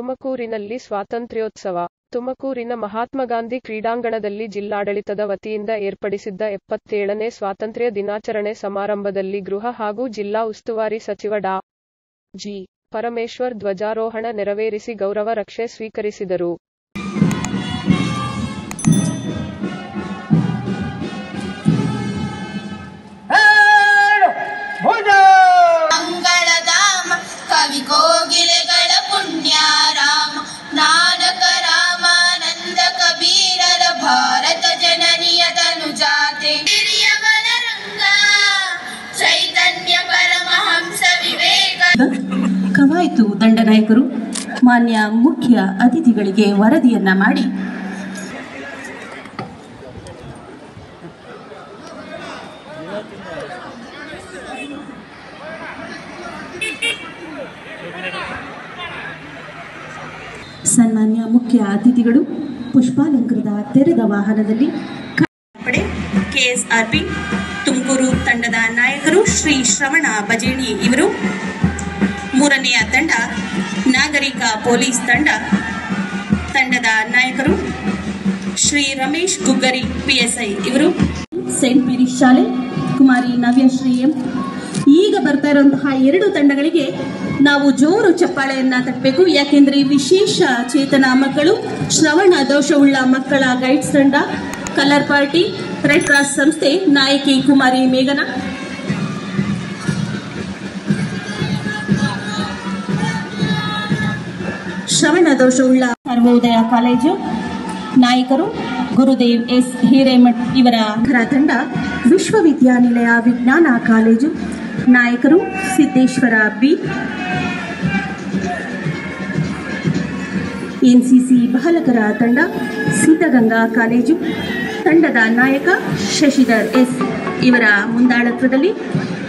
ತುಮಕೂರಿನಲ್ಲಿ ಸ್ವಾತಂತ್ರ್ಯೋತ್ಸವ ತುಮಕೂರಿನ ಮಹಾತ್ಮ ಗಾಂಧಿ ಕ್ರೀಡಾಂಗಣದಲ್ಲಿ ಜಿಲ್ಲಾಡಳಿತದ ವತಿಯಿಂದ ಏರ್ಪಡಿಸಿದ್ದ ಎಪ್ಪತ್ತೇಳನೇ ಸ್ವಾತಂತ್ರ್ಯ ದಿನಾಚರಣೆ ಸಮಾರಂಭದಲ್ಲಿ ಗೃಹ ಹಾಗೂ ಜಿಲ್ಲಾ ಉಸ್ತುವಾರಿ ಸಚಿವ ಡಾ. ಜಿ. ಪರಮೇಶ್ವರ್ ಧ್ವಜಾರೋಹಣ ನೆರವೇರಿಸಿ ಗೌರವ ರಕ್ಷೆ ಸ್ವೀಕರಿಸಿದರು. ಮಂಗಳಧಾಮ ಕವಿ ಕೋಗಿಲೆಗಳ ಪುಣ್ಯಾರಾಮ ನಾನಕ ರಾಮಾನಂದ ಕಬೀರರ ಭಾರತ ಜನನಿಯ ತನುಜಾತೆ ಹಿರಿಯವರ ರಂಗ ಚೈತನ್ಯ ಪರಮಹಂಸ ವಿವೇಕ ಕವಾಯಿತು ದಂಡನಾಯಕರು ಮಾನ್ಯ ಮುಖ್ಯ ಅತಿಥಿಗಳಿಗೆ ವರದಿಯನ್ನ ಮಾಡಿ ಸನ್ಮಾನ್ಯ ಮುಖ್ಯ ಅತಿಥಿಗಳು ಪುಷ್ಪಾಲಂಕೃತ ತೆರೆದ ವಾಹನದಲ್ಲಿ ಪಡೆ ಕೆಎಸ್ಆರ್ಪಿ ತುಮಕೂರು ತಂಡದ ನಾಯಕರು ಶ್ರೀ ಶ್ರವಣ ಬಜೇಣಿ ಇವರು ಮೂರನೆಯ ತಂಡ ನಾಗರಿಕ ಪೊಲೀಸ್ ತಂಡ ತಂಡದ ನಾಯಕರು ಶ್ರೀ ರಮೇಶ್ ಗುಗ್ಗರಿ ಪಿಎಸ್ಐ ಇವರು ಸೆಂಟ್ ಮೇರಿಸ್ ಶಾಲೆ ಕುಮಾರಿ ನವ್ಯಶ್ರೀ ಎಂ ಈಗ ಬರ್ತಾ ಇರುವಂತಹ ಎರಡು ತಂಡಗಳಿಗೆ ನಾವು ಜೋರು ಚಪ್ಪಾಳೆಯನ್ನ ತಟ್ಟಬೇಕು ಯಾಕೆಂದ್ರೆ ವಿಶೇಷ ಚೇತನ ಮಕ್ಕಳು ಶ್ರವಣ ದೋಷವುಳ್ಳ ಮಕ್ಕಳ ಗೈಡ್ಸ್ ತಂಡ ಕಲರ್ ಪಾರ್ಟಿ ರೆಡ್ ಕ್ರಾಸ್ ಸಂಸ್ಥೆ ನಾಯಕಿ ಕುಮಾರಿ ಮೇಘನಾ ಶ್ರವಣ ದೋಷವುಳ್ಳ ಸರ್ವೋದಯ ಕಾಲೇಜು ನಾಯಕರು ಗುರುದೇವ್ ಎಸ್ ಹಿರೇಮಠ್ ಇವರ ಘರ ತಂಡ ವಿಶ್ವವಿದ್ಯಾನಿಲಯ ವಿಜ್ಞಾನ ಕಾಲೇಜು ನಾಯಕರು ಸಿದ್ದೇಶ್ವರ ಬಿ ಎನ್ಸಿಸಿ ಬಾಲಕರ ತಂಡ ಸಿದ್ಧಗಂಗಾ ಕಾಲೇಜು ತಂಡದ ನಾಯಕ ಶಶಿಧರ್ ಎಸ್ ಇವರ ಮುಂದಾಳತ್ವದಲ್ಲಿ